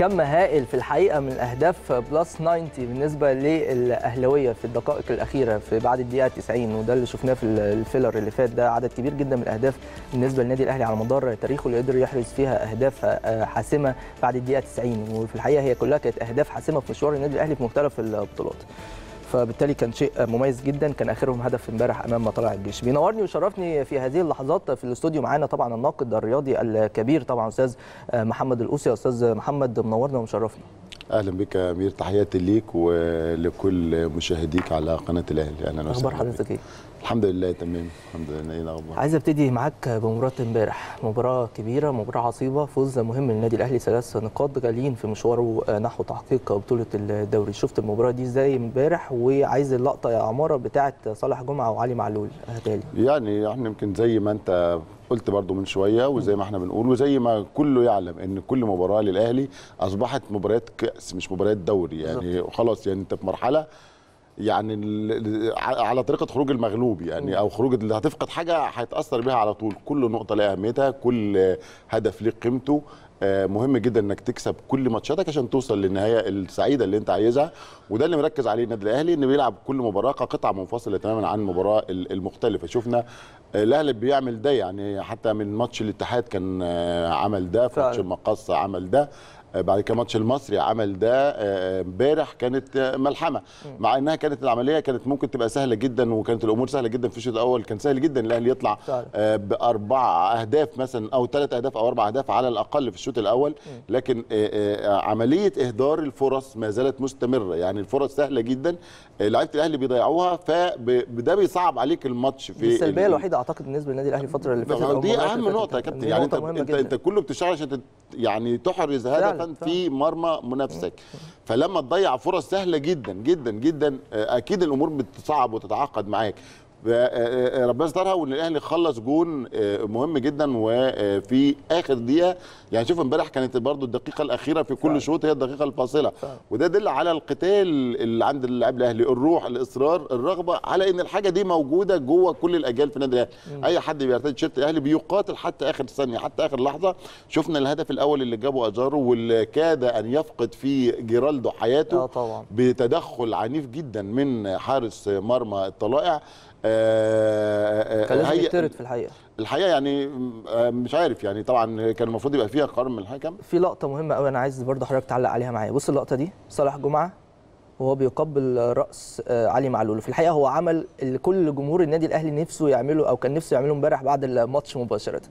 كم هائل في الحقيقه من الاهداف بلس 90 بالنسبه للاهلاويه في الدقائق الاخيره في بعد الدقيقه 90 وده اللي شفناه في الفيلر اللي فات ده عدد كبير جدا من الاهداف بالنسبه للنادي الاهلي على مدار تاريخه اللي قدر يحرز فيها اهداف حاسمه بعد الدقيقه 90 وفي الحقيقه هي كلها كانت اهداف حاسمه في مشوار النادي الاهلي في مختلف البطولات فبالتالي كان شيء مميز جدا كان اخرهم هدف امبارح امام مطلع الجيش بينورني ويشرفني في هذه اللحظات في الاستوديو معانا طبعا الناقد الرياضي الكبير طبعا استاذ محمد القوسي استاذ محمد منورنا ومشرفنا اهلا بك يا امير تحياتي ليك ولكل مشاهديك على قناه الاهلي اهلا اخبار حضرتك ايه الحمد لله تمام الحمد لله ايه الاخبار عايز ابتدي معاك بمباراه امبارح مباراه كبيره مباراه عصيبه فوز مهم للنادي الاهلي ثلاث نقاط غاليين في مشواره نحو تحقيق بطوله الدوري شفت المباراه دي ازاي امبارح وعايز اللقطه يا عماره بتاعه صالح جمعه وعلي معلول هتالي يعني احنا يمكن زي ما انت قلت برضو من شويه وزي ما احنا بنقول وزي ما كله يعلم ان كل مباراه للاهلي اصبحت مباريات كاس مش مباريات دوري يعني خلاص يعني انت في مرحله يعني على طريقه خروج المغلوب يعني او خروج اللي هتفقد حاجه هيتاثر بيها على طول كل نقطه لها اهميتها كل هدف ليه قيمته مهم جدا انك تكسب كل ماتشاتك عشان توصل للنهايه السعيده اللي انت عايزها وده اللي مركز عليه النادي الاهلي انه بيلعب كل مباراه كقطعه منفصله تماما عن المباراه المختلفه شفنا الاهلي بيعمل ده يعني حتى من ماتش الاتحاد كان عمل ده في ماتش المقصه عمل ده بعد كده ماتش المصري عمل ده امبارح كانت ملحمه مع انها كانت العمليه كانت ممكن تبقى سهله جدا وكانت الامور سهله جدا في الشوط الاول كان سهل جدا الاهلي يطلع باربع اهداف مثلا او ثلاث اهداف او اربع اهداف على الاقل في الشوط الاول لكن عمليه اهدار الفرص ما زالت مستمره يعني الفرص سهله جدا لعيبه الاهلي بيضيعوها فده بيصعب عليك الماتش في السلبيه الوحيده اعتقد بالنسبه للنادي الاهلي الفتره اللي فاتت دي اهم نقطه يا كابتن يعني انت انت, انت كله بتشتغل عشان يعني تحرز هدفا في مرمى منافسك فلما تضيع فرص سهله جدا جدا جدا اكيد الامور بتصعب وتتعقد معاك ربنا يسترها وان الاهلي خلص جون مهم جدا وفي اخر دقيقه يعني شوف امبارح كانت برضو الدقيقه الاخيره في كل شوط هي الدقيقه الفاصله وده يدل على القتال اللي عند اللاعب الاهلي الروح الاصرار الرغبه على ان الحاجه دي موجوده جوه كل الاجيال في النادي الاهلي اي حد بيرتدي تيشيرت الاهلي بيقاتل حتى اخر ثانيه حتى اخر لحظه شفنا الهدف الاول اللي جابه اجارو واللي كاد ان يفقد فيه جيرالدو حياته طبعا. بتدخل عنيف جدا من حارس مرمى الطلائع كان لازم يطرد في الحقيقه الحقيقه يعني مش عارف يعني طبعا كان المفروض يبقى فيها قرار من الحكم في لقطه مهمه قوي انا عايز برضه حضرتك تعلق عليها معايا بص اللقطه دي صالح جمعه وهو بيقبل راس علي معلول في الحقيقه هو عمل اللي كل جمهور النادي الاهلي نفسه يعمله او كان نفسه يعمله امبارح بعد الماتش مباشره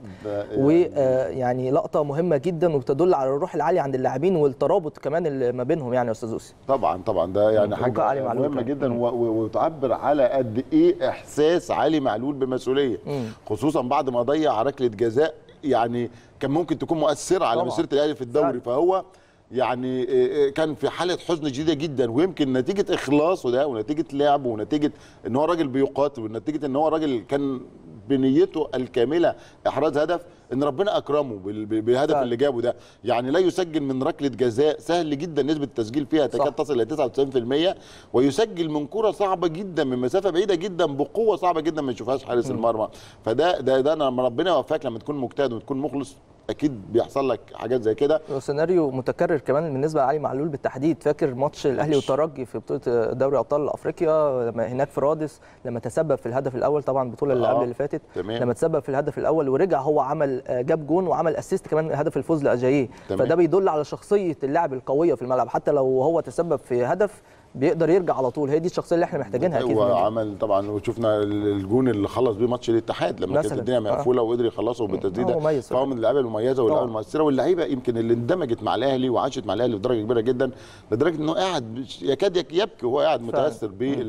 ويعني لقطه مهمه جدا وبتدل على الروح العاليه عند اللاعبين والترابط كمان اللي ما بينهم يعني يا استاذ اوسي طبعا طبعا ده يعني حاجه مهمه جدا وتعبر على قد ايه احساس علي معلول بمسؤوليه خصوصا بعد ما ضيع ركله جزاء يعني كان ممكن تكون مؤثره على مسيره الاهلي في الدوري فهو يعني كان في حاله حزن شديده جدا ويمكن نتيجه اخلاصه ده ونتيجه لعبه ونتيجه ان هو راجل بيقاتل ونتيجه ان هو راجل كان بنيته الكامله احراز هدف ان ربنا اكرمه بالهدف اللي جابه ده يعني لا يسجل من ركله جزاء سهل جدا نسبه التسجيل فيها تكاد تصل الى 99% ويسجل من كره صعبه جدا من مسافه بعيده جدا بقوه صعبه جدا ما يشوفهاش حارس المرمى فده ده ده لما ربنا يوفقك لما تكون مجتهد وتكون مخلص اكيد بيحصل لك حاجات زي كده سيناريو متكرر كمان بالنسبه لعلي معلول بالتحديد فاكر ماتش الاهلي والترجي في بطوله دوري ابطال افريقيا لما هناك في رادس لما تسبب في الهدف الاول طبعا البطوله اللي قبل اللي فاتت تمام. لما تسبب في الهدف الاول ورجع هو عمل جاب جون وعمل اسيست كمان هدف الفوز لاجاييه فده بيدل على شخصيه اللاعب القويه في الملعب حتى لو هو تسبب في هدف بيقدر يرجع على طول هي دي الشخصيه اللي احنا محتاجينها اكيد هو عمل طبعا وشفنا الجون اللي خلص بيه ماتش الاتحاد لما كانت الدنيا مقفوله وقدر يخلصه بالتسديده فهو من اللعيبه المميزه واللعيبه المؤثره واللعيبه يمكن اللي اندمجت مع الاهلي وعاشت مع الاهلي بدرجه كبيره جدا لدرجه انه قاعد يكاد يبكي وهو قاعد متاثر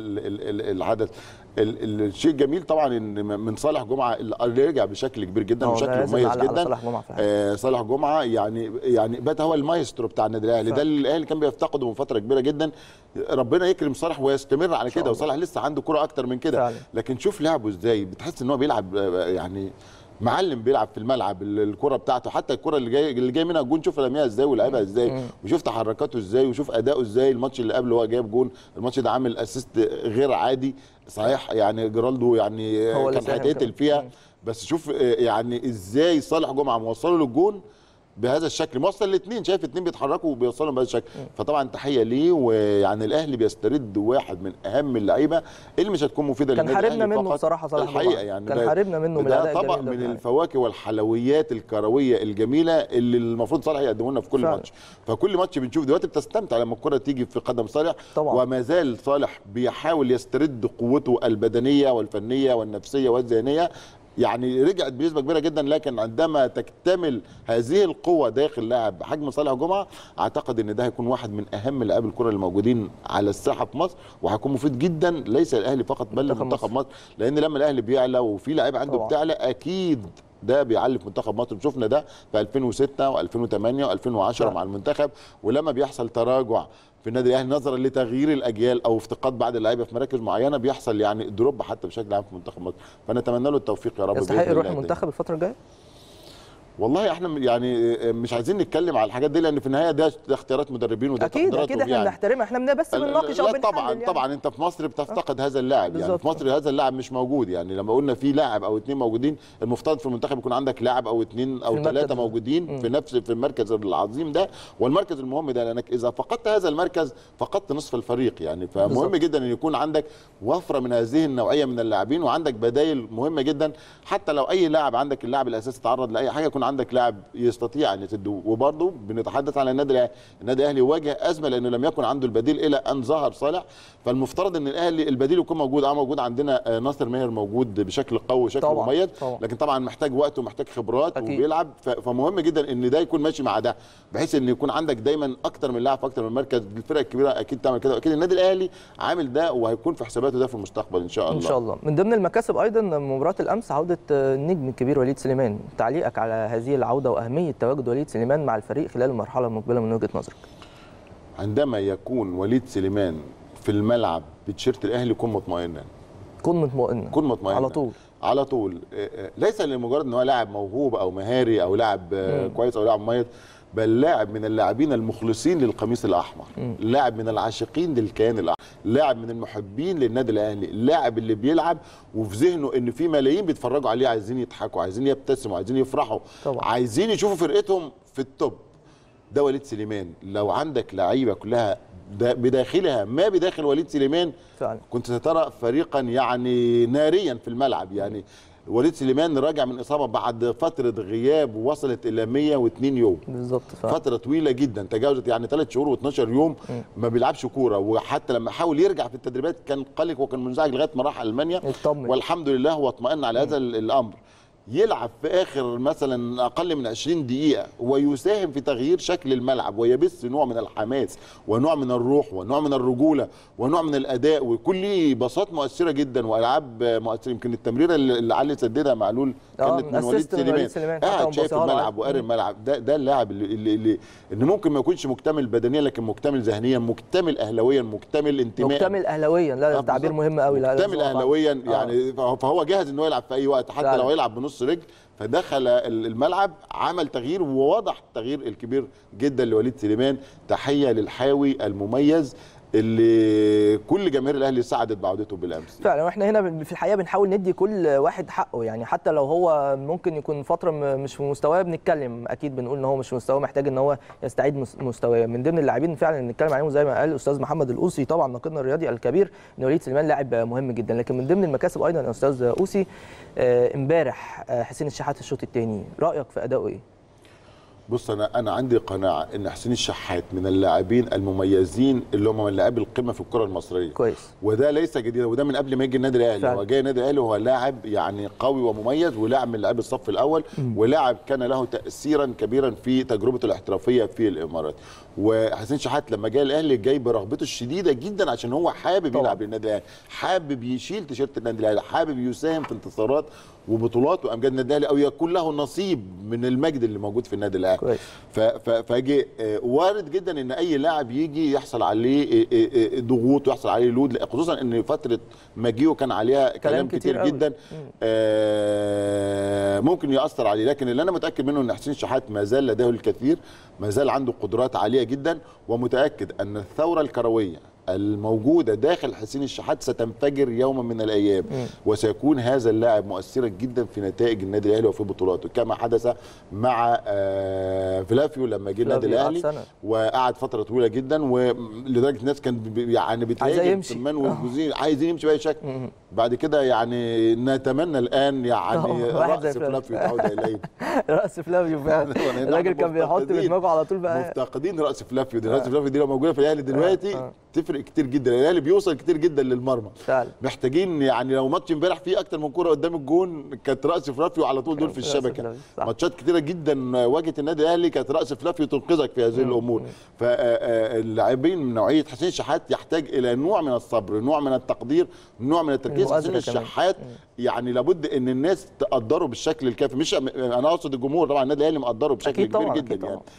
بالحدث الشيء الجميل طبعا ان من صالح جمعه اللي رجع بشكل كبير جدا وشكل مميز جدا صالح جمعه آه صالح جمعه يعني يعني بات هو المايسترو بتاع النادي الاهلي ده اللي الاهلي كان بيفتقده من فتره كبيره جدا ربنا يكرم صالح ويستمر على كده وصالح لسه عنده كره اكتر من كده لكن شوف لعبه ازاي بتحس ان هو بيلعب يعني معلم بيلعب في الملعب الكره بتاعته حتى الكره اللي جاي اللي جاي منها الجون شوف رميها ازاي ولعبها ازاي وشوف تحركاته ازاي وشوف اداؤه ازاي الماتش اللي قبله هو جايب جون الماتش ده عامل اسيست غير عادي صحيح يعني جيرالدو يعني كان هيتقتل فيها بس شوف يعني ازاي صالح جمعه موصله للجون بهذا الشكل موصل الاثنين شايف الاثنين بيتحركوا وبيوصلوا بهذا الشكل فطبعا تحيه ليه ويعني الاهلي بيسترد واحد من اهم اللعيبه اللي مش هتكون مفيده كان للنادي حاربنا الأهلي منه فقط. بصراحة صلاح الحقيقه جمعة. يعني كان ده- حاربنا منه من ده الأداء طبق الجميل ده من فعلا. الفواكه والحلويات الكرويه الجميله اللي المفروض صالح يقدمه لنا في كل فعلا. ماتش فكل ماتش بنشوف دلوقتي بتستمتع لما الكره تيجي في قدم صالح طبعا. وما زال صالح بيحاول يسترد قوته البدنيه والفنيه والنفسيه والذهنيه يعني رجعت بنسبه كبيره جدا لكن عندما تكتمل هذه القوه داخل لاعب بحجم صالح جمعه اعتقد ان ده هيكون واحد من اهم لاعبي الكره الموجودين على الساحه في مصر وهيكون مفيد جدا ليس الاهلي فقط بل منتخب لمنتخب مصر لان لما الاهلي بيعلى وفي لعيبه عنده طبعا. بتعلى اكيد ده بيعلي في منتخب مصر شفنا ده في 2006 و2008 و2010 فعلا. مع المنتخب ولما بيحصل تراجع في النادي الاهلي نظرا لتغيير الاجيال او افتقاد بعض اللعيبه في مراكز معينه بيحصل يعني دروب حتى بشكل عام في منتخب مصر فنتمنى له التوفيق يا رب يستحق بإذن يروح الله المنتخب الفتره الجايه والله احنا يعني مش عايزين نتكلم على الحاجات دي لان في النهايه ده ده اختيارات مدربين وده اكيد تقديراتهم اكيد احنا يعني. بنحترمها احنا بن- بس بنناقش او لا بنحلل طبعا يعني. طبعا انت في مصر بتفتقد هذا اللاعب يعني بالظبط. في مصر هذا اللاعب مش موجود يعني لما قلنا في لاعب او اثنين موجودين المفترض في المنتخب يكون عندك لاعب او اثنين او المركز ثلاثه ده. موجودين في نفس في المركز العظيم ده والمركز المهم ده لانك اذا فقدت هذا المركز فقدت نصف الفريق يعني فمهم بالظبط. جدا ان يكون عندك وفره من هذه النوعيه من اللاعبين وعندك بدائل مهمه جدا حتى لو اي لاعب عندك اللاعب الاساسي تعرض لاي حاجه يكون عندك لاعب يستطيع ان يسده وبرضه بنتحدث على النادي الاهلي النادي الاهلي واجه ازمه لانه لم يكن عنده البديل الى ان ظهر صالح فالمفترض ان الاهلي البديل يكون موجود اه موجود عندنا آه، ناصر ماهر موجود بشكل قوي وشكل طبعاً، مميز طبعاً. لكن طبعا محتاج وقت ومحتاج خبرات أكيد. وبيلعب ف- فمهم جدا ان ده يكون ماشي مع ده بحيث ان يكون عندك دايما اكتر من لاعب في اكتر من مركز الفرق الكبيره اكيد تعمل كده واكيد النادي الاهلي عامل ده وهيكون في حساباته ده في المستقبل ان شاء الله ان شاء الله من ضمن المكاسب ايضا مباراه الامس عوده النجم الكبير وليد سليمان تعليقك على هذه العوده واهميه تواجد وليد سليمان مع الفريق خلال المرحله المقبله من وجهه نظرك عندما يكون وليد سليمان في الملعب بتيشيرت الاهلي كن مطمئنا كن مطمئن كن مطمئنا على طول على طول آه، آه، ليس لمجرد ان هو لاعب موهوب او مهاري او لاعب آه، كويس او لاعب مميز بل لاعب من اللاعبين المخلصين للقميص الاحمر لاعب من العاشقين للكيان الاحمر لاعب من المحبين للنادي الاهلي اللاعب اللي بيلعب وفي ذهنه ان في ملايين بيتفرجوا عليه عايزين يضحكوا عايزين يبتسموا عايزين يفرحوا طبعا. عايزين يشوفوا فرقتهم في التوب ده وليد سليمان لو عندك لعيبه كلها دا- بداخلها ما بداخل وليد سليمان فعلا كنت سترى فريقا يعني ناريا في الملعب يعني وليد سليمان راجع من اصابه بعد فتره غياب وصلت الى 102 يوم بالظبط فعلا. فتره طويله جدا تجاوزت يعني ثلاث شهور و12 يوم ما بيلعبش كوره وحتى لما حاول يرجع في التدريبات كان قلق وكان منزعج لغايه ما راح المانيا اطمن. والحمد لله هو اطمأن على هذا ال- الامر يلعب في اخر مثلا اقل من 20 دقيقه ويساهم في تغيير شكل الملعب ويبث نوع من الحماس ونوع من الروح ونوع من الرجوله ونوع من الاداء ويكون ليه باصات مؤثره جدا والعاب مؤثره يمكن التمريره اللي اللي علي سددها معلول آه، كانت من وليد assist من وليد سليمان سليمان. حتى قاعد هو شايف باصيها له الملعب عادي. وقاري الملعب ده ده اللاعب اللي, اللي, اللي انه ممكن ما يكونش مكتمل بدنيا لكن مكتمل ذهنيا مكتمل اهلاويا مكتمل انتماء مكتمل اهلاويا لا آه، ده تعبير بالظبط. مهم قوي لا مكتمل لازم أقف. اهلاويا آه. يعني فهو- فهو جاهز ان هو يلعب في اي وقت حتى فعلا. لو يلعب بنص رجل فدخل ال- الملعب عمل تغيير ووضح التغيير الكبير جدا لوليد سليمان تحيه للحاوي المميز اللي كل جماهير الاهلي سعدت بعودته بالامس فعلا واحنا هنا بن- في الحقيقه بنحاول ندي كل واحد حقه يعني حتى لو هو ممكن يكون فتره م- مش في مستواه بنتكلم اكيد بنقول ان هو مش في مستواه محتاج ان هو يستعيد مس- مستواه من ضمن اللاعبين فعلا اللي نتكلم عليهم زي ما قال الاستاذ محمد الاوسي طبعا ناقدنا الرياضي الكبير ان وليد سليمان لاعب مهم جدا لكن من ضمن المكاسب ايضا يا استاذ اوسي آه، امبارح آه، حسين الشحات الشوط الثاني رايك في ادائه ايه؟ بص انا انا عندي قناعه ان حسين الشحات من اللاعبين المميزين اللي هم من لاعبي القمه في الكره المصريه كويس وده ليس جديد وده من قبل ما يجي النادي الاهلي فعلا. هو جاي النادي الاهلي وهو لاعب يعني قوي ومميز ولاعب من لاعبي الصف الاول ولاعب كان له تاثيرا كبيرا في تجربته الاحترافيه في الامارات وحسين شحات لما جاي الاهلي جاي برغبته الشديده جدا عشان هو حابب طبعا. يلعب للنادي الاهلي حابب يشيل تيشيرت النادي الاهلي حابب يساهم في انتصارات وبطولات وامجاد النادي الاهلي او يكون له نصيب من المجد اللي موجود في النادي الاهلي كويس. ف- ف- فاجي آه، وارد جدا ان اي لاعب يجي يحصل عليه آه، آه، آه، ضغوط ويحصل عليه لود لا، خصوصا ان فتره مجيئه كان عليها كلام, كلام كتير كتير, قوي. جدا آه، ممكن ياثر عليه لكن اللي انا متاكد منه ان حسين شحات ما زال لديه الكثير ما زال عنده قدرات عاليه جدا ومتاكد ان الثوره الكرويه الموجوده داخل حسين الشحات ستنفجر يوما من الايام وسيكون هذا اللاعب مؤثرا جدا في نتائج النادي الاهلي وفي بطولاته كما حدث مع آه، فلافيو لما جه النادي فلافيو قعد الاهلي سنة. وقعد فتره طويله جدا ولدرجه الناس كان بي- يعني بتهاجم يمشي. سلمان والجوزين عايزين يمشي باي شكل بعد كده يعني نتمنى الان يعني آه، واحد زي راس فلافيو. فلافيو تعود اليه راس فلافيو فعلا نحن الراجل كان بيحط مفتقدين- بدماغه على طول بقى مفتقدين راس فلافيو دي راس فلافيو دي لو موجوده في الاهلي دلوقتي آه. تفرق كتير جدا الاهلي بيوصل كتير جدا للمرمى فعلا محتاجين يعني لو ماتش امبارح فيه اكتر من كوره قدام الجون كانت راس فلافيو على طول دول في رأس الشبكه فلافيو، صح. ماتشات كتيره جدا واجهت النادي الاهلي كانت راس فلافيو تنقذك في هذه الامور فاللاعبين من نوعيه حسين الشحات يحتاج الى نوع من الصبر نوع من التقدير نوع من التركيز حسين المؤازرة كمان. الشحات يعني لابد ان الناس تقدره بالشكل الكافي مش انا اقصد الجمهور طبعا النادي الاهلي مقدره بشكل أكيد كبير طبعاً، جدا أكيد يعني طبعاً.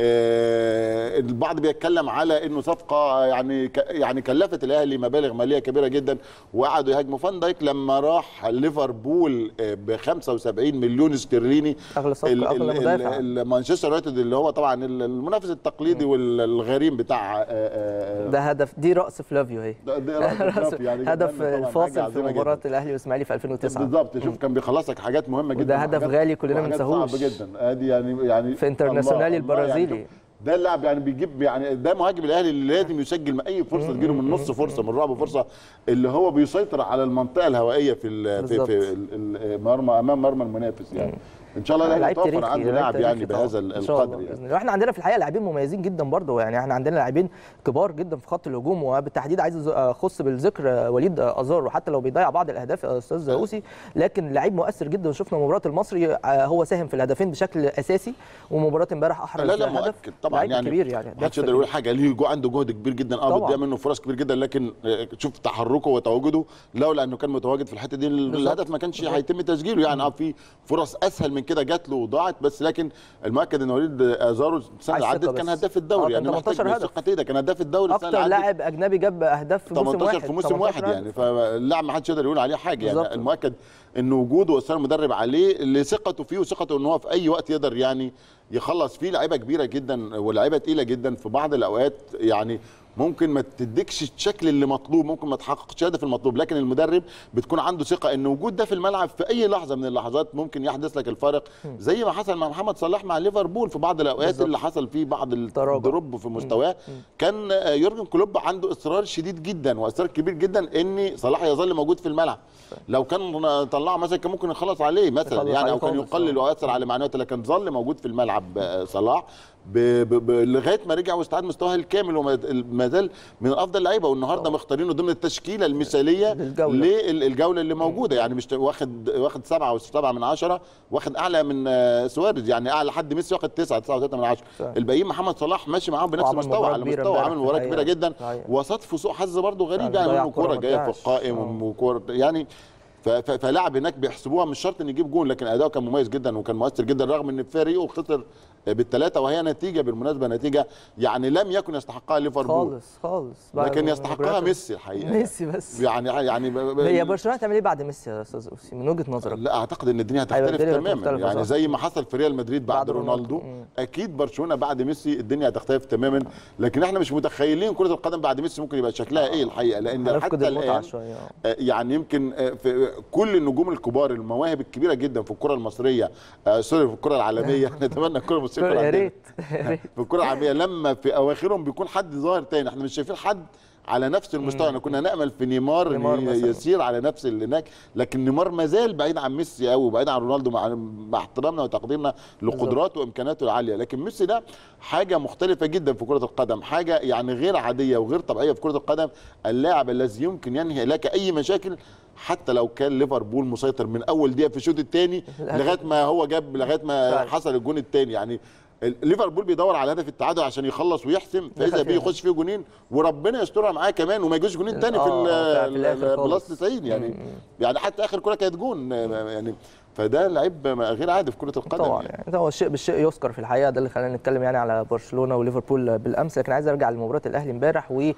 آه، البعض بيتكلم على انه صفقه يعني ك- يعني كلفت الاهلي مبالغ ماليه كبيره جدا وقعدوا يهاجموا فان دايك لما راح ليفربول ب 75 مليون استرليني أغلى صفقة، ال- أغلى ال- مدافع. ال- مانشستر يونايتد اللي هو طبعا ال- المنافس التقليدي والغريم بتاع آه، آه، ده هدف دي راس فلافيو اهي ده- ده رأس الكرافي يعني هدف جمال طبعاً حاجة الفاصل في عظيمة جداً. مباراه الاهلي والاسماعيلي في 2009 بالظبط شوف كان بيخلصك حاجات مهمه جدا وده هدف وحاجات- غالي كلنا ما وحاجات ننساهوش. صعبه جدا ادي يعني يعني في انترناسيونالي الله- الله يعني البرازيلي. شوف، ده اللاعب يعني بيجيب يعني ده مهاجم الاهلي اللي لازم يسجل من اي فرصه تجيله من نص فرصه من ربع فرصه اللي هو بيسيطر على المنطقه الهوائيه في ال- في, بالظبط. في ال- المرمى امام مرمى المنافس يعني ان شاء الله الاهلي لعيب يتوفر تاريخي عنده لعيب لاعب تاريخي يعني طبعاً. بهذا إن شاء الله القدر بإذن يعني الله. واحنا عندنا في الحقيقه لاعبين مميزين جدا برضه يعني احنا عندنا لاعبين كبار جدا في خط الهجوم وبالتحديد عايز اخص بالذكر وليد ازار وحتى لو بيضيع بعض الاهداف يا استاذ اوسي لكن لعيب مؤثر جدا وشفنا مباراه المصري آه، هو ساهم في الهدفين بشكل اساسي ومباراه امبارح احرز لا لا هدف مؤكد طبعا لعيب يعني كبير يعني محدش يقدر يقول حاجه ليه جو عنده جهد كبير جدا اه طبعاً. بتضيع منه فرص كبير جدا لكن آه، شوف تحركه وتواجده لولا انه كان متواجد في الحته دي الهدف ما كانش هيتم تسجيله يعني اه في فرص اسهل من كده جات له وضاعت بس لكن المؤكد ان وليد ازارو السنه اللي عايز ثقة عدت كان بس. هداف آه، الدوري كان يعني محتاج 18 هدف. ثقه ايه ده كان هداف الدوري السنه اكتر اللي عدت لاعب اجنبي جاب اهداف في موسم 18 واحد في موسم 18 واحد يعني هدف. فاللاعب ما حدش يقدر يقول عليه حاجه بالظبط. يعني المؤكد ان وجوده واصرار المدرب عليه لثقته فيه وثقته ان هو في اي وقت يقدر يعني يخلص فيه لعيبه كبيره جدا ولاعيبه تقيله جدا في بعض الاوقات يعني ممكن ما تديكش الشكل اللي مطلوب ممكن ما تحققش الهدف المطلوب لكن المدرب بتكون عنده ثقه ان وجود ده في الملعب في اي لحظه من اللحظات ممكن يحدث لك الفارق زي ما حصل مع محمد صلاح مع ليفربول في بعض الاوقات بالظبط. اللي حصل فيه بعض تراجع. الدروب في مستواه كان آه، يورجن كلوب عنده اصرار شديد جدا واصرار كبير جدا ان صلاح يظل موجود في الملعب لو كان طلعه مثلا كان ممكن يخلص عليه مثلا يخلص يعني عليه او كان خالص، يقلل آه. ويأثر على معنوياته لكن ظل موجود في الملعب آه، صلاح ب... ب... ب... لغايه ما رجع واستعاد مستواه الكامل وما زال من افضل اللعيبه والنهارده مختارينه ضمن التشكيله المثاليه للجولة. للجوله اللي موجوده يعني مش واخد واخد سبعه وسبعه من عشره واخد اعلى من آه، سواريز يعني اعلى حد ميسي واخد تسعه تسعه وثلاثه من عشره صح. الباقيين محمد صلاح ماشي معاهم بنفس وعمل المستوى مباراة على كبيرة مستوى امبارح عامل في مباراه الحقيقة. كبيره جدا صحيح. وصادفه سوء حظ برضه غريب يعني يعني ضيع انه كرة كوره ما جايه في تضيعش. القائم آه. وكوره يعني ف- ف- فلاعب هناك بيحسبوها مش شرط ان يجيب جون لكن اداؤه كان مميز جدا وكان مؤثر جدا رغم ان فريقه خسر بالثلاثه وهي نتيجه بالمناسبه نتيجه يعني لم يكن يستحقها ليفربول خالص خالص بعد لكن ما- يستحقها ما- ميسي الحقيقه ميسي بس يعني يعني ب- ب- هي برشلونه هتعمل ايه بعد ميسي يا استاذ اوسي من وجهه نظرك لا اعتقد ان الدنيا أيوة، هتختلف الدنيا تماما هتختلف، يعني صح. زي ما حصل في ريال مدريد بعد, بعد رونالدو. رونالدو مم. اكيد برشلونه بعد ميسي الدنيا هتختلف تماما لكن احنا مش متخيلين كره القدم بعد ميسي ممكن يبقى شكلها ايه الحقيقه لان هنفقد حتى المتعه الان شويه آه. آه، يعني يمكن آه، في كل النجوم الكبار المواهب الكبيره جدا في الكره المصريه آه، سوري في الكره العالميه نتمنى الكره المصريه تكون يا عندنا. ريت يا ريت في الكره العالميه لما في اواخرهم بيكون حد ظاهر تاني احنا مش شايفين حد على نفس المستوى احنا كنا نامل في نيمار, نيمار ي- مثلاً. يسير على نفس اللي هناك لكن نيمار ما زال بعيد عن ميسي قوي وبعيد عن رونالدو مع, مع احترامنا وتقديرنا لقدراته وامكاناته العاليه لكن ميسي ده حاجه مختلفه جدا في كره القدم حاجه يعني غير عاديه وغير طبيعيه في كره القدم اللاعب الذي يمكن ينهي لك اي مشاكل حتى لو كان ليفربول مسيطر من اول دقيقه في الشوط الثاني لغايه ما هو جاب لغايه ما فعلا. حصل الجون الثاني يعني ال- ليفربول بيدور على هدف التعادل عشان يخلص ويحسم فاذا دخل بيه فيها. يخش فيه جونين وربنا يسترها معاه كمان وما يجوش جونين تاني في آه، آه، في الآخر ال- خالص. بلس 90 يعني يعني حتى اخر كره كانت جون يعني فده لعيب غير عادي في كره القدم طبعا يعني. يعني هو الشيء بالشيء يذكر في الحقيقه ده اللي خلانا نتكلم يعني على برشلونه وليفربول بالامس لكن عايز ارجع لمباراه الاهلي امبارح و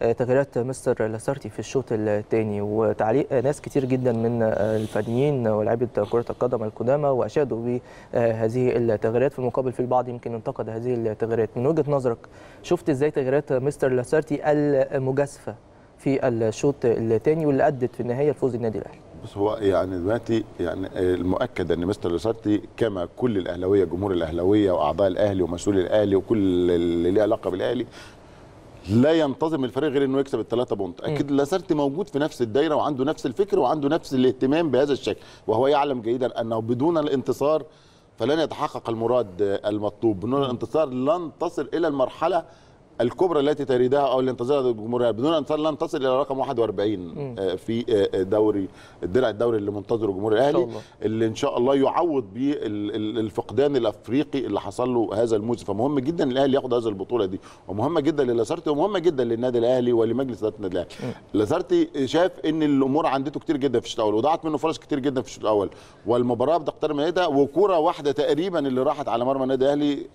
تغييرات مستر لاسارتي في الشوط الثاني وتعليق ناس كتير جدا من الفنيين ولاعيبه كره القدم القدامى واشادوا بهذه التغييرات في المقابل في البعض يمكن انتقد هذه التغييرات من وجهه نظرك شفت ازاي تغييرات مستر لاسارتي المجازفه في الشوط الثاني واللي ادت في النهايه لفوز النادي الاهلي بص هو يعني دلوقتي يعني المؤكد ان مستر لاسارتي كما كل الاهلاويه جمهور الاهلاويه واعضاء الاهلي ومسؤولي الاهلي وكل اللي ليه علاقه بالاهلي لا ينتظم الفريق غير انه يكسب الثلاثه بونت اكيد لاسارتي موجود في نفس الدايره وعنده نفس الفكر وعنده نفس الاهتمام بهذا الشكل وهو يعلم جيدا انه بدون الانتصار فلن يتحقق المراد المطلوب بدون الانتصار لن تصل الى المرحله الكبرى التي تريدها او اللي ينتظرها الجمهوريه بدون انتصار لن تصل الى رقم 41 في دوري الدرع الدوري اللي منتظره جمهور الاهلي اللي ان شاء الله يعوض به الفقدان الافريقي اللي حصل له هذا الموسم فمهم جدا الاهلي ياخد هذه البطوله دي ومهمه جدا للاسارتي ومهمه جدا للنادي الاهلي ولمجلس اداره النادي الاهلي لاسارتي شاف ان الامور عندته كتير جدا في الشوط الاول وضاعت منه فرص كتير جدا في الشوط الاول والمباراه بتقترب من وكوره واحده تقريبا اللي راحت على مرمى النادي الاهلي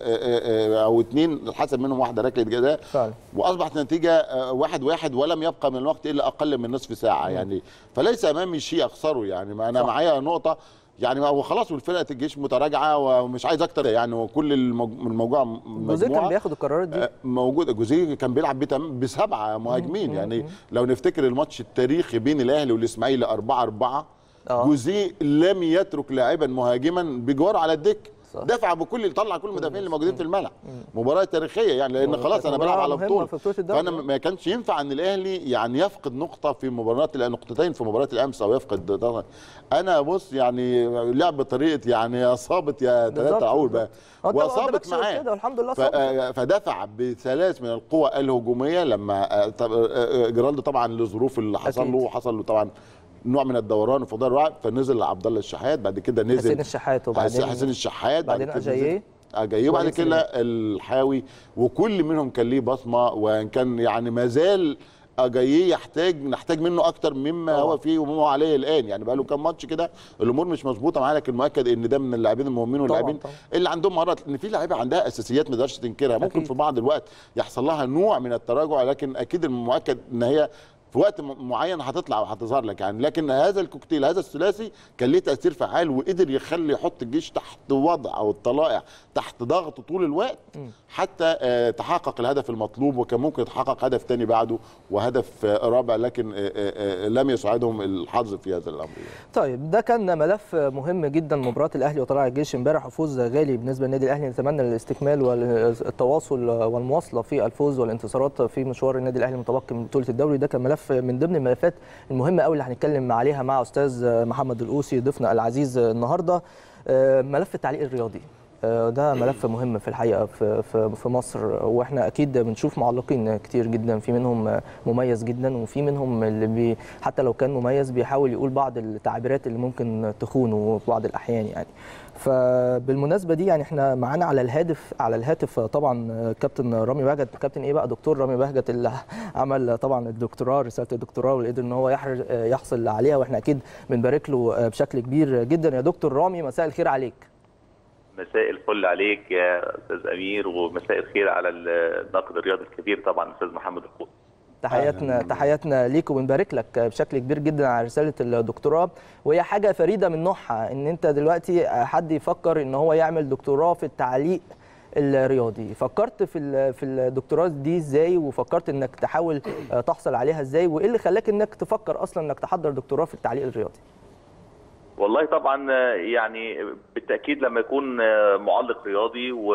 او اثنين حسب منهم واحده ركله جزاء فعلا واصبحت نتيجه واحد واحد ولم يبقى من الوقت الا اقل من نصف ساعه يعني فليس امامي شيء اخسره يعني ما انا صح. معايا نقطه يعني هو خلاص والفرقه الجيش متراجعه ومش عايز اكتر يعني وكل المج- الموضوع جوزيه كان مجموعه بياخد القرارات دي آه، موجود جوزيه كان بيلعب بتم- بسبعه مهاجمين يعني لو نفتكر الماتش التاريخي بين الاهلي والاسماعيلي 4 4 آه. جوزيه لم يترك لاعبا مهاجما بجواره على الدك صح. دفع بكل طلع كل المدافعين اللي موجودين في الملعب مباراه تاريخيه يعني لان كانت خلاص انا مباراة بلعب على مهمة بطوله في بطولة الدوري. فانا ما كانش ينفع ان الاهلي يعني يفقد نقطه في مباراه نقطتين في مباراه الامس او يفقد انا بص يعني لعب بطريقه يعني يا صابت يا بالظبط، ثلاثه اقول بقى هو أنت ما وصابت قدامكش غير معاه كده والحمد لله ف- صابت. آه، فدفع بثلاث من القوى الهجوميه لما آه، طب- آه، آه، جيرالدو طبعا لظروف اللي حصل أكيد. له حصل له طبعا نوع من الدوران وفضل الوعي فنزل عبد الله الشحات بعد كده نزل حسين الشحات وبعدين حسين الشحات بعد بعدين كده نزل- أجاييه. اجاييه وبعد وليد كده الحاوي وكل منهم كان ليه بصمه وان كان يعني ما زال اجاييه يحتاج نحتاج منه اكتر مما طبعا. هو فيه وما هو عليه الان يعني بقى له كام ماتش كده الامور مش مظبوطه معاه لكن مؤكد ان ده من اللاعبين المهمين واللاعبين طبعا. اللي عندهم مهارات ان في لعيبه عندها اساسيات ما تقدرش تنكرها ممكن أكيد. في بعض الوقت يحصل لها نوع من التراجع لكن اكيد المؤكد ان هي في وقت م- معين هتطلع وهتظهر لك يعني لكن هذا الكوكتيل هذا الثلاثي كان ليه تاثير فعال وقدر يخلي يحط الجيش تحت وضع او الطلائع تحت ضغط طول الوقت حتى آه، تحقق الهدف المطلوب وكان ممكن يتحقق هدف تاني بعده وهدف آه، رابع لكن آه، آه، آه، لم يساعدهم الحظ في هذا الامر يعني. طيب ده كان ملف مهم جدا مباراه الاهلي وطلائع الجيش امبارح وفوز غالي بالنسبه للنادي الاهلي نتمنى الاستكمال والتواصل والمواصله في الفوز والانتصارات في مشوار النادي الاهلي المتبقي من بطوله الدوري ده كان ملف من ضمن الملفات المهمه قوي اللي هنتكلم عليها مع استاذ محمد القوسي ضيفنا العزيز النهارده آه، ملف التعليق الرياضي آه، ده ملف مهم في الحقيقه في في في مصر واحنا اكيد بنشوف معلقين كتير جدا في منهم مميز جدا وفي منهم اللي بي حتى لو كان مميز بيحاول يقول بعض التعبيرات اللي ممكن تخونه في بعض الاحيان يعني فبالمناسبه دي يعني احنا معانا على الهاتف على الهاتف طبعا كابتن رامي بهجت كابتن ايه بقى دكتور رامي بهجت اللي عمل طبعا الدكتوراه رساله الدكتوراه واللي قدر ان هو يحر- يحصل عليها واحنا اكيد بنبارك له بشكل كبير جدا يا دكتور رامي مساء الخير عليك مساء الفل عليك يا استاذ امير ومساء الخير على الناقد الرياضي الكبير طبعا استاذ محمد القوس تحياتنا تحياتنا ليك وبنبارك لك بشكل كبير جدا على رساله الدكتوراه وهي حاجه فريده من نوعها ان انت دلوقتي حد يفكر ان هو يعمل دكتوراه في التعليق الرياضي فكرت في ال- في الدكتوراه دي ازاي وفكرت انك تحاول تحصل عليها ازاي وايه اللي خلاك انك تفكر اصلا انك تحضر دكتوراه في التعليق الرياضي والله طبعا يعني بالتاكيد لما يكون معلق رياضي و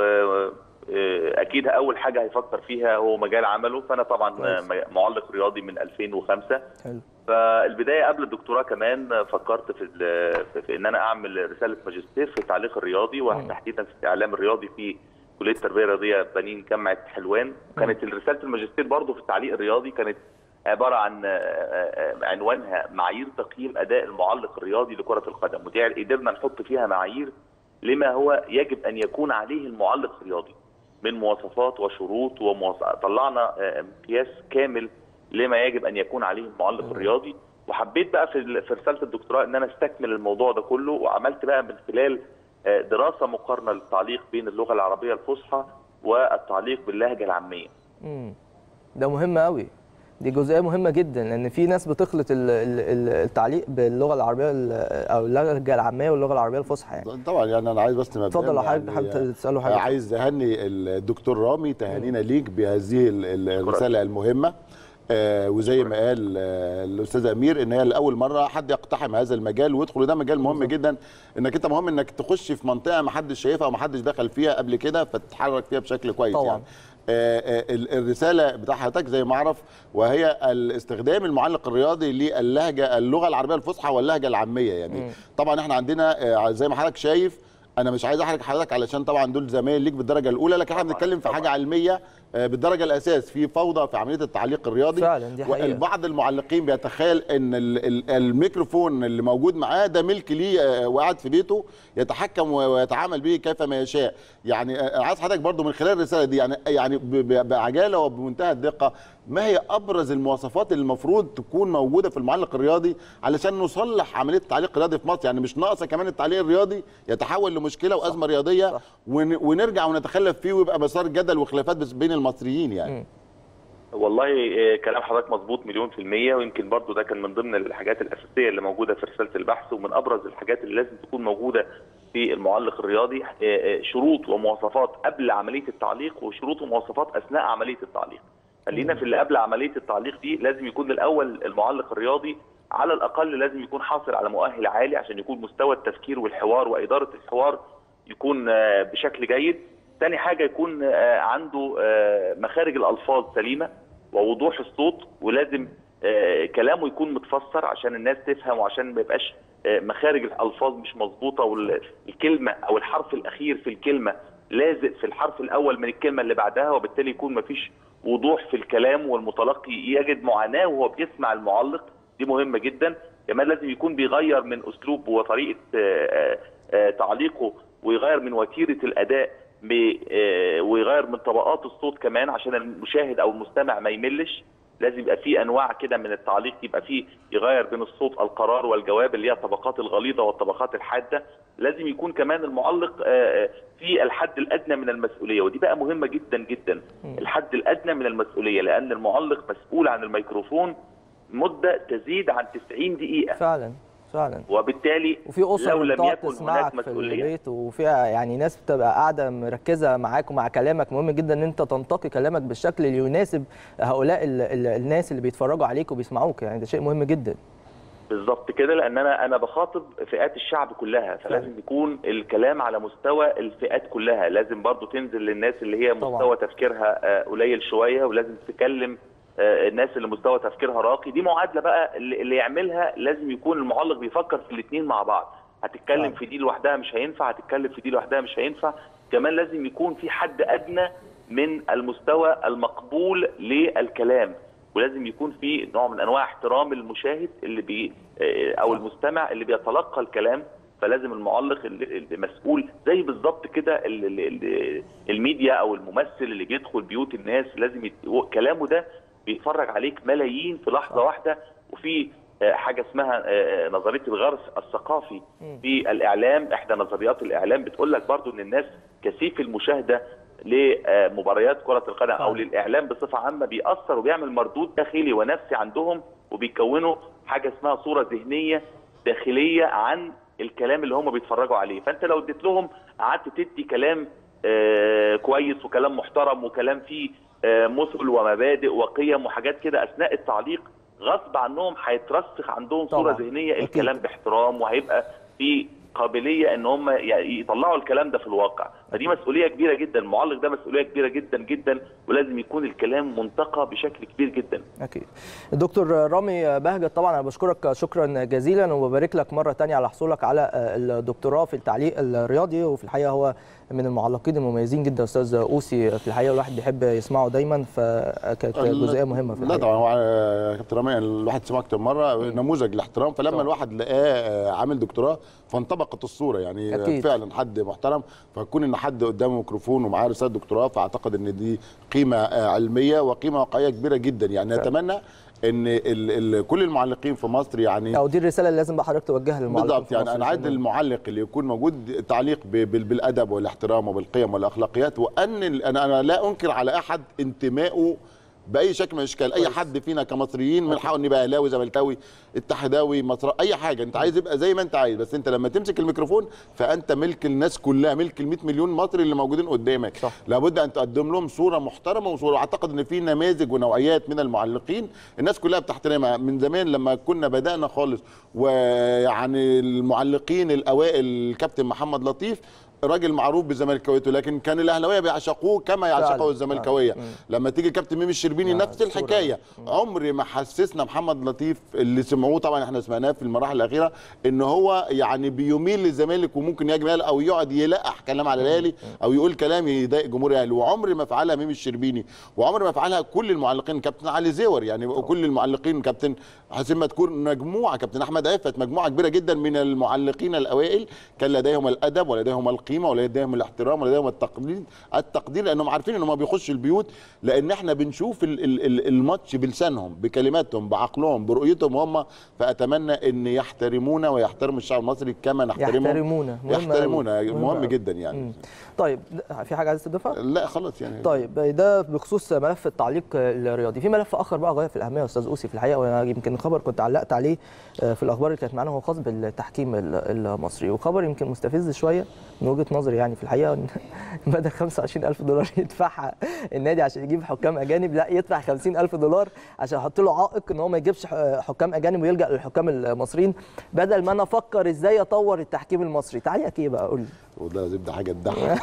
اكيد اول حاجه هيفكر فيها هو مجال عمله فانا طبعا كويس. معلق رياضي من 2005 حلو فالبدايه قبل الدكتوراه كمان فكرت في, ال- في, في ان انا اعمل رساله ماجستير في التعليق الرياضي وتحديدا في الاعلام الرياضي في كليه التربيه الرياضيه بنين جامعه حلوان كانت رساله الماجستير برضو في التعليق الرياضي كانت عباره عن آه، آه، عنوانها معايير تقييم اداء المعلق الرياضي لكره القدم ودي قدرنا نحط فيها معايير لما هو يجب ان يكون عليه المعلق الرياضي من مواصفات وشروط ومواصفات طلعنا آه، مقياس كامل لما يجب ان يكون عليه المعلق الرياضي وحبيت بقى في ال- في رساله الدكتوراه ان انا استكمل الموضوع ده كله وعملت بقى من خلال آه، دراسه مقارنه للتعليق بين اللغه العربيه الفصحى والتعليق باللهجه العاميه امم ده مهم قوي دي جزئيه مهمه جدا لان في ناس بتخلط ال- ال- ال- التعليق باللغه العربيه ال- او اللهجه العاميه واللغه العربيه الفصحى يعني طبعا يعني انا عايز بس مبدئيا اتفضل لو حضرتك يعني حابب تساله حاجه عايز اهني الدكتور رامي تهانينا ليك بهذه ال- ال- الرساله المهمه آه وزي ما قال آه الاستاذ امير ان هي لاول مره حد يقتحم هذا المجال ويدخل وده مجال مهم جدا انك انت مهم انك تخش في منطقه ما حدش شايفها وما حدش دخل فيها قبل كده فتتحرك فيها بشكل كويس طبعاً. يعني آه، آه، ال- الرساله بتاع حضرتك زي ما اعرف وهي الاستخدام المعلق الرياضي للهجه اللغه العربيه الفصحى واللهجه العاميه يعني طبعا احنا عندنا آه، زي ما حضرتك شايف انا مش عايز احرج حضرتك علشان طبعا دول زمايل ليك بالدرجه الاولى لكن احنا طبعاً، بنتكلم في طبعاً. حاجه علميه آه، بالدرجه الاساس في فوضى في عمليه التعليق الرياضي فعلاً، دي حقيقة. بعض المعلقين بيتخيل ان ال- ال- الميكروفون اللي موجود معاه ده ملك ليه آه، وقاعد في بيته يتحكم و- ويتعامل به كيفما يشاء يعني آه، انا عايز حضرتك برضو من خلال الرساله دي يعني يعني ب- ب- بعجاله وبمنتهى الدقه ما هي ابرز المواصفات اللي المفروض تكون موجوده في المعلق الرياضي علشان نصلح عمليه التعليق الرياضي في مصر يعني مش ناقصه كمان التعليق الرياضي يتحول لمشكله وازمه رياضيه صح. ون- ونرجع ونتخلف فيه ويبقى مسار جدل وخلافات بس بين المصريين يعني والله آه، كلام حضرتك مظبوط مليون في المية ويمكن برضو ده كان من ضمن الحاجات الأساسية اللي موجودة في رسالة البحث ومن أبرز الحاجات اللي لازم تكون موجودة في المعلق الرياضي آه، آه، شروط ومواصفات قبل عملية التعليق وشروط ومواصفات أثناء عملية التعليق خلينا في اللي قبل عملية التعليق دي لازم يكون الأول المعلق الرياضي على الأقل لازم يكون حاصل على مؤهل عالي عشان يكون مستوى التفكير والحوار وإدارة الحوار يكون آه، بشكل جيد تاني حاجة يكون آه، عنده آه، مخارج الألفاظ سليمة ووضوح الصوت ولازم آه، كلامه يكون متفسر عشان الناس تفهم وعشان ما يبقاش آه، مخارج الألفاظ مش مظبوطة والكلمة أو الحرف الأخير في الكلمة لازق في الحرف الأول من الكلمة اللي بعدها وبالتالي يكون مفيش وضوح في الكلام والمتلقي يجد معاناة وهو بيسمع المعلق دي مهمة جدا كمان لازم يكون بيغير من أسلوبه وطريقة آه، آه، آه، تعليقه ويغير من وتيرة الأداء ب- آه، ويغير من طبقات الصوت كمان عشان المشاهد او المستمع ما يملش لازم يبقى في انواع كده من التعليق يبقى في يغير بين الصوت القرار والجواب اللي هي الطبقات الغليظه والطبقات الحاده لازم يكون كمان المعلق آه، في الحد الادنى من المسؤوليه ودي بقى مهمه جدا جدا الحد الادنى من المسؤوليه لان المعلق مسؤول عن الميكروفون مده تزيد عن 90 دقيقه فعلا فعلا وبالتالي وفي اسر لو لم بتقعد يكن تسمعك هناك في مسؤوليه البيت وفيها يعني ناس بتبقى قاعده مركزه معاك ومع كلامك مهم جدا ان انت تنتقي كلامك بالشكل اللي يناسب هؤلاء ال ال الناس اللي بيتفرجوا عليك وبيسمعوك يعني ده شيء مهم جدا بالظبط كده لان انا انا بخاطب فئات الشعب كلها فلازم يكون الكلام على مستوى الفئات كلها لازم برضو تنزل للناس اللي هي طبعاً. مستوى تفكيرها آه، قليل شويه ولازم تكلم آه، الناس اللي مستوى تفكيرها راقي دي معادله بقى اللي اللي يعملها لازم يكون المعلق بيفكر في الاثنين مع بعض هتتكلم فعلا. في دي لوحدها مش هينفع هتتكلم في دي لوحدها مش هينفع كمان لازم يكون في حد ادنى من المستوى المقبول للكلام ولازم يكون في نوع من انواع احترام المشاهد اللي بي آه، او المستمع اللي بيتلقى الكلام فلازم المعلق اللي اللي مسؤول زي بالظبط كده ال- ال- ال- الميديا او الممثل اللي بيدخل بيوت الناس لازم يت... هو كلامه ده بيتفرج عليك ملايين في لحظه واحده وفي آه، حاجه اسمها آه، نظريه الغرس الثقافي في الاعلام احدى نظريات الاعلام بتقول لك برضو ان الناس كثيف المشاهده لمباريات كره القدم او فعلا. للاعلام بصفه عامه بيأثر وبيعمل مردود داخلي ونفسي عندهم وبيكونوا حاجه اسمها صوره ذهنيه داخليه عن الكلام اللي هم بيتفرجوا عليه فانت لو اديت لهم قعدت تدي كلام آه، كويس وكلام محترم وكلام فيه آه، مثل ومبادئ وقيم وحاجات كده اثناء التعليق غصب عنهم هيترسخ عندهم صوره طبعاً. ذهنيه أكيد. الكلام باحترام وهيبقى في قابليه ان هم ي- يطلعوا الكلام ده في الواقع فدي مسؤوليه كبيره جدا المعلق ده مسؤوليه كبيره جدا جدا ولازم يكون الكلام منتقى بشكل كبير جدا اكيد الدكتور رامي بهجت طبعا انا بشكرك شكرا جزيلا وببارك لك مره تانية على حصولك على الدكتوراه في التعليق الرياضي وفي الحقيقه هو من المعلقين المميزين جدا استاذ اوسي في الحقيقه الواحد بيحب يسمعه دايما فكانت جزئيه مهمه في لا الحقيقه طبعا هو آه، كابتن رامي الواحد سمع اكتر مره نموذج الاحترام فلما طبعا. الواحد لقاه آه، عامل دكتوراه فانطبقت الصوره يعني أكيد. فعلا حد محترم فكون ان حد قدامه ميكروفون ومعاه رساله دكتوراه فاعتقد ان دي قيمه آه، علميه وقيمه واقعيه كبيره جدا يعني نتمنى ان ال ال كل المعلقين في مصر يعني او دي الرساله اللي لازم بقى حضرتك توجهها للمعلقين بالضبط في يعني مصر انا عايز عشان- المعلق اللي يكون موجود تعليق ب- بال- بالادب والاحترام وبالقيم والاخلاقيات وان ال- انا انا لا انكر على احد انتمائه باي شكل من الاشكال اي حد فينا كمصريين من حقه ان يبقى اهلاوي زملكاوي اتحداوي مصر اي حاجه انت عايز يبقى زي ما انت عايز بس انت لما تمسك الميكروفون فانت ملك الناس كلها ملك ال 100 مليون مصري اللي موجودين قدامك صح. لابد ان تقدم لهم صوره محترمه وصوره اعتقد ان في نماذج ونوعيات من المعلقين الناس كلها بتحترمها من زمان لما كنا بدانا خالص ويعني المعلقين الاوائل الكابتن محمد لطيف راجل معروف بزملكاويته لكن كان الاهلاويه بيعشقوه كما فعلا. يعشقه الزملكاويه فعلا. مم. لما تيجي كابتن ميمي الشربيني مع نفس الصورة. الحكايه عمري ما حسسنا محمد لطيف اللي سمعوه طبعا احنا سمعناه في المراحل الاخيره ان هو يعني بيميل للزمالك وممكن يهاجم الاهلي او يقعد يلقح كلام على الاهلي او يقول كلام يضايق جمهور الاهلي وعمري ما فعلها ميمي الشربيني وعمري ما فعلها كل المعلقين كابتن علي زيور يعني كل المعلقين كابتن حسين مدكور مجموعه كابتن احمد عفت مجموعه كبيره جدا من المعلقين الاوائل كان لديهم الادب ولديهم القيمه ولديهم الاحترام ولديهم التقدير التقدير لانهم عارفين ان هم بيخشوا البيوت لان احنا بنشوف ال- ال- ال- الماتش بلسانهم بكلماتهم بعقلهم برؤيتهم هم فاتمنى ان يحترمونا ويحترموا الشعب المصري كما نحترمهم يحترمونا مهم أوي. يحترمونا مهم مهم أوي. جدا يعني مم. طيب في حاجه عايز تضيفها؟ لا خلاص يعني طيب ده بخصوص ملف التعليق الرياضي في ملف اخر بقى غايه في الاهميه يا استاذ اوسي في الحقيقه وانا يمكن خبر كنت علقت عليه آه، في الاخبار اللي كانت معانا هو خاص بالتحكيم ال- المصري وخبر يمكن مستفز شويه من وجهه نظري يعني في الحقيقه إن بدل 25000 دولار يدفعها النادي عشان يجيب حكام اجانب لا يدفع 50000 دولار عشان يحط له عائق ان هو ما يجيبش ح- حكام اجانب ويلجا للحكام المصريين بدل ما انا افكر ازاي اطور التحكيم المصري تعليقك ايه بقى قول لي والله العظيم ده حاجه تضحك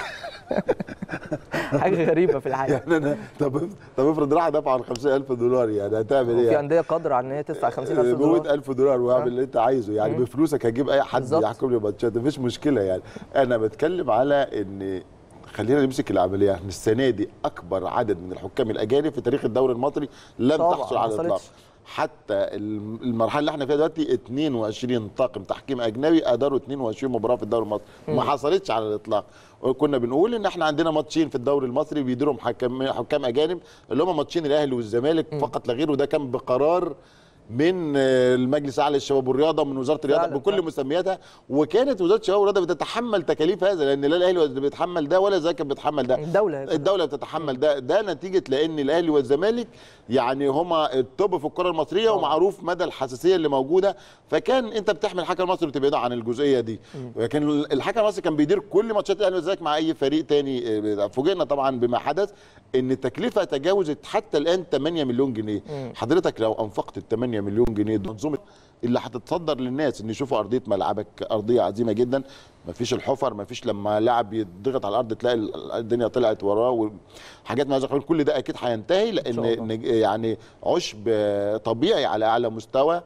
حاجه غريبه في الحقيقه يعني انا طب طب افرض راح دفع ال 50000 دولار يعني هتعمل ايه؟ في يعني؟ انديه قادره على ان هي تدفع 50000 موت دولار 1000 دولار واعمل اللي انت عايزه يعني بفلوسك هجيب اي حد بالظبط. يحكم لي ماتشات مفيش مشكله يعني انا بتكلم على ان خلينا نمسك العمليه احنا السنه دي اكبر عدد من الحكام الاجانب في تاريخ الدوري المصري لم طبعاً، تحصل ما على الاطلاق حصلتش. حتى الم- المرحله اللي احنا فيها دلوقتي 22 طاقم تحكيم اجنبي اداروا 22 مباراه في الدوري المصري ما حصلتش على الاطلاق كنا بنقول ان احنا عندنا ماتشين في الدوري المصري بيديرهم حكام حكام اجانب اللي هم ماتشين الاهلي والزمالك فقط لا غير وده كان بقرار من آه، المجلس الاعلى للشباب والرياضه من وزاره الرياضه فعلاً، بكل فعلاً. مسمياتها وكانت وزاره الشباب والرياضه بتتحمل تكاليف هذا لان لا الاهلي بيتحمل ده ولا الزمالك بيتحمل ده الدولة الدوله بتتحمل ده ده نتيجه لان الاهلي والزمالك يعني هما التوب في الكره المصريه طبعا. ومعروف مدى الحساسيه اللي موجوده فكان انت بتحمل الحكم المصري وتبعده عن الجزئيه دي لكن الحكم المصري كان بيدير كل ماتشات الاهلي والزمالك مع اي فريق تاني اه، فوجئنا طبعا بما حدث ان التكلفه تجاوزت حتى الان 8 مليون جنيه حضرتك لو انفقت ال 8 مليون جنيه دي منظومه اللي هتتصدر للناس ان يشوفوا ارضيه ملعبك ارضيه عظيمه جدا مفيش الحفر مفيش لما لاعب يضغط على الارض تلاقي ال- الدنيا طلعت وراه وحاجات ما القبيل كل ده اكيد هينتهي شاء الله. لان نج- يعني عشب آه، طبيعي على اعلى مستوى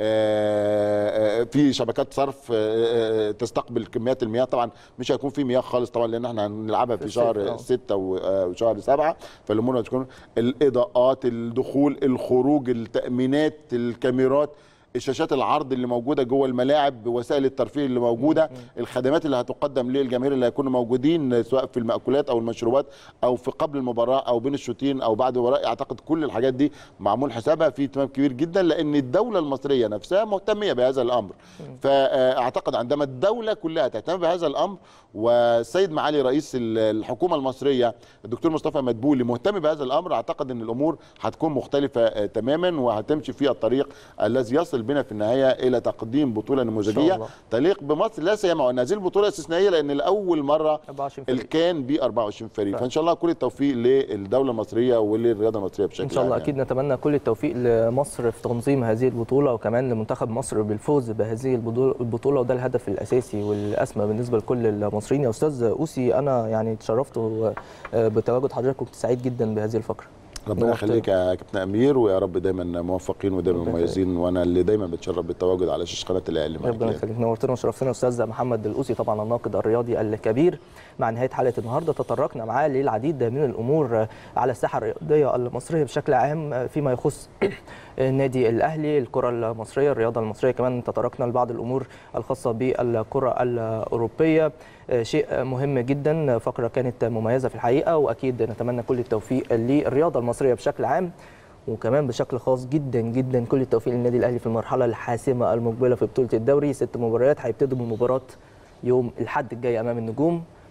آه، آه، في شبكات صرف آه، آه، تستقبل كميات المياه طبعا مش هيكون في مياه خالص طبعا لان احنا هنلعبها في في الصيف، شهر آه. ستة و- آه، وشهر سبعة فالامور هتكون الاضاءات الدخول الخروج التامينات الكاميرات الشاشات العرض اللي موجوده جوه الملاعب وسائل الترفيه اللي موجوده الخدمات اللي هتقدم للجماهير اللي هيكونوا موجودين سواء في المأكولات او المشروبات او في قبل المباراه او بين الشوطين او بعد المباراه اعتقد كل الحاجات دي معمول حسابها في اهتمام كبير جدا لان الدوله المصريه نفسها مهتميه بهذا الامر فاعتقد عندما الدوله كلها تهتم بهذا الامر والسيد معالي رئيس ال- الحكومه المصريه الدكتور مصطفى مدبولي مهتم بهذا الامر اعتقد ان الامور هتكون مختلفه آه، تماما وهتمشي في الطريق الذي يصل بنا في النهايه الى تقديم بطوله نموذجيه الله. تليق بمصر لا سيما وان هذه البطوله استثنائيه لان لاول مره 24 فريق. الكان ب 24 فريق فعلا. فان شاء الله كل التوفيق للدوله المصريه وللرياضه المصريه بشكل ان شاء الله عام اكيد نتمنى كل التوفيق لمصر في تنظيم هذه البطوله وكمان لمنتخب مصر بالفوز بهذه البطوله البطولة وده الهدف الاساسي والاسمى بالنسبه لكل المصريين يا استاذ اوسي انا يعني اتشرفت بتواجد حضرتك وكنت سعيد جدا بهذه الفقره ربنا نورتنا. يخليك يا كابتن امير ويا رب دايما موفقين ودايما ربنا مميزين وانا اللي دايما بتشرف بالتواجد على شاشه قناه الاهلي معاك ربنا يعني. يخليك نورتنا وشرفتنا استاذ محمد الاوسي طبعا الناقد الرياضي الكبير مع نهايه حلقه النهارده تطرقنا معاه للعديد من الامور على الساحه الرياضيه المصريه بشكل عام فيما يخص النادي الاهلي الكره المصريه الرياضه المصريه كمان تطرقنا لبعض الامور الخاصه بالكره الاوروبيه شيء مهم جدا فقره كانت مميزه في الحقيقه واكيد نتمنى كل التوفيق للرياضه المصريه بشكل عام وكمان بشكل خاص جدا جدا كل التوفيق للنادي الاهلي في المرحله الحاسمه المقبله في بطوله الدوري ست مباريات هيبتدوا من مباراه يوم الاحد الجاي امام النجوم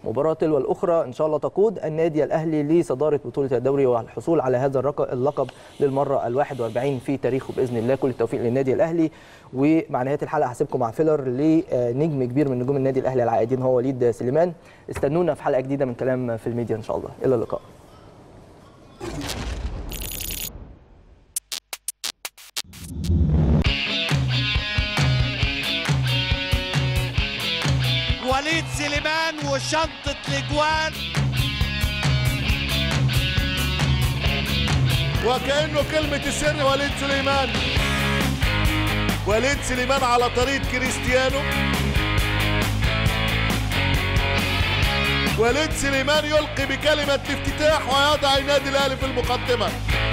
مباراه تلو الاخرى ان شاء الله تقود النادي الاهلي لصداره بطوله الدوري والحصول على هذا الرق- اللقب للمره ال 41 في تاريخه باذن الله كل التوفيق للنادي الاهلي ومع نهايه الحلقه هسيبكم مع فيلر لنجم كبير من نجوم النادي الاهلي العائدين هو وليد سليمان استنونا في حلقه جديده من كلام في الميديا ان شاء الله الى اللقاء وليد سليمان وشنطة الاجوان وكأنه كلمة السر وليد سليمان وليد سليمان على طريق كريستيانو وليد سليمان يلقي بكلمة الافتتاح ويضع النادي الأهلي في المقدمة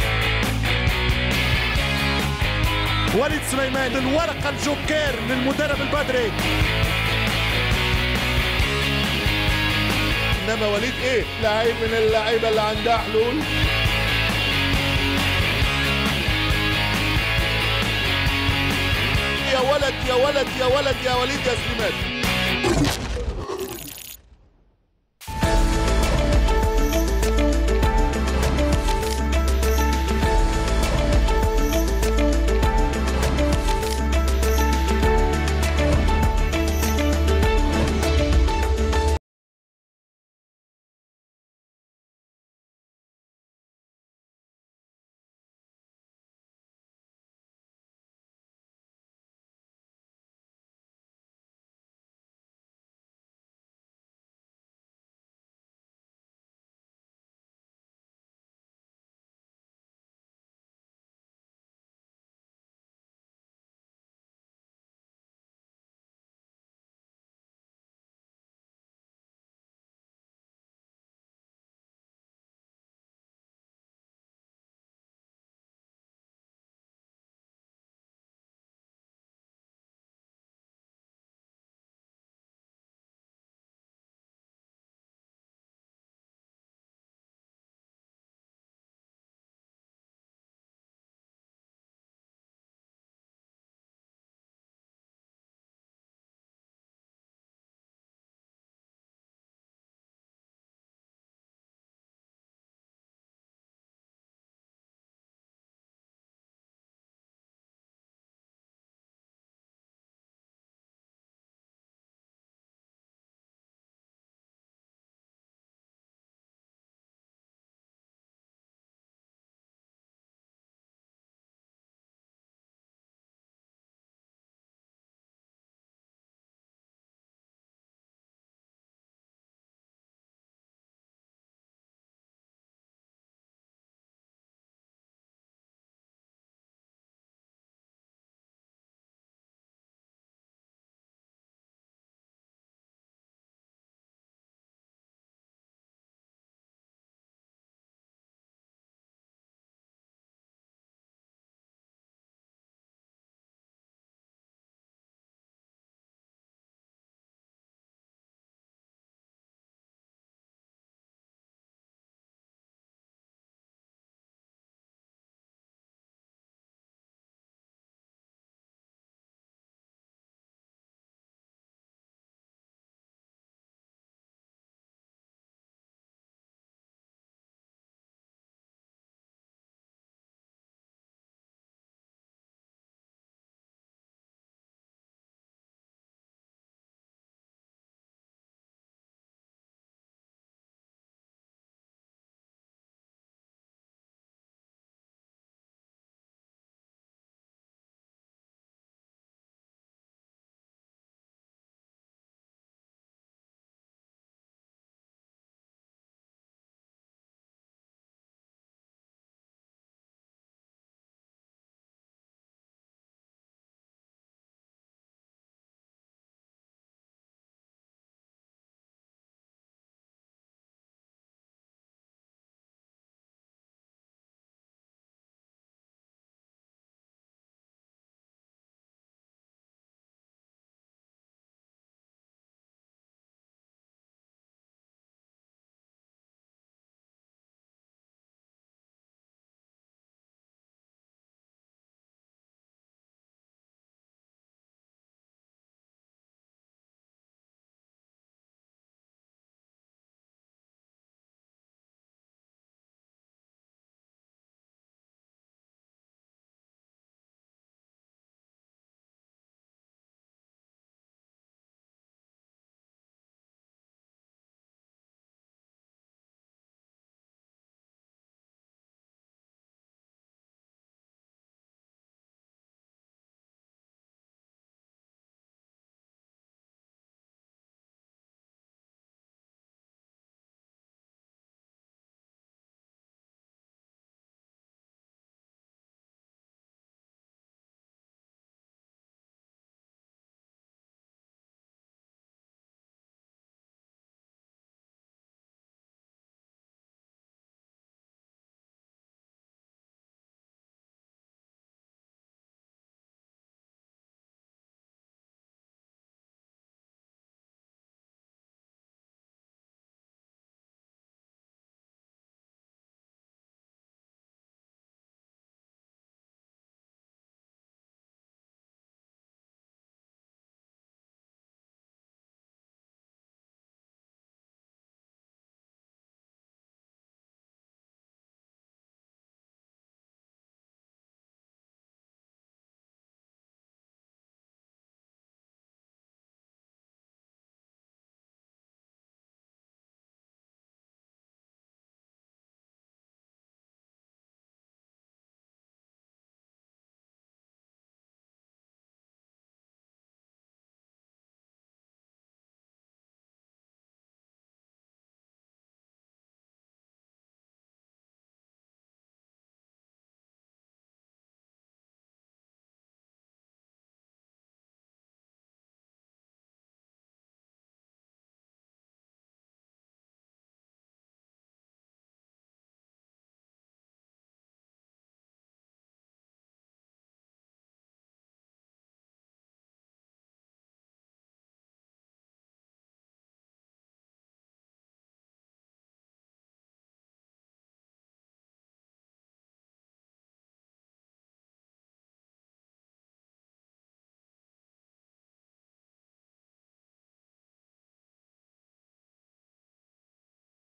وليد سليمان الورقة الجوكير للمدرب البدري إنما وليد إيه؟ لعيب من اللعيبة اللي عندها حلول يا ولد يا ولد يا ولد يا وليد يا سليمان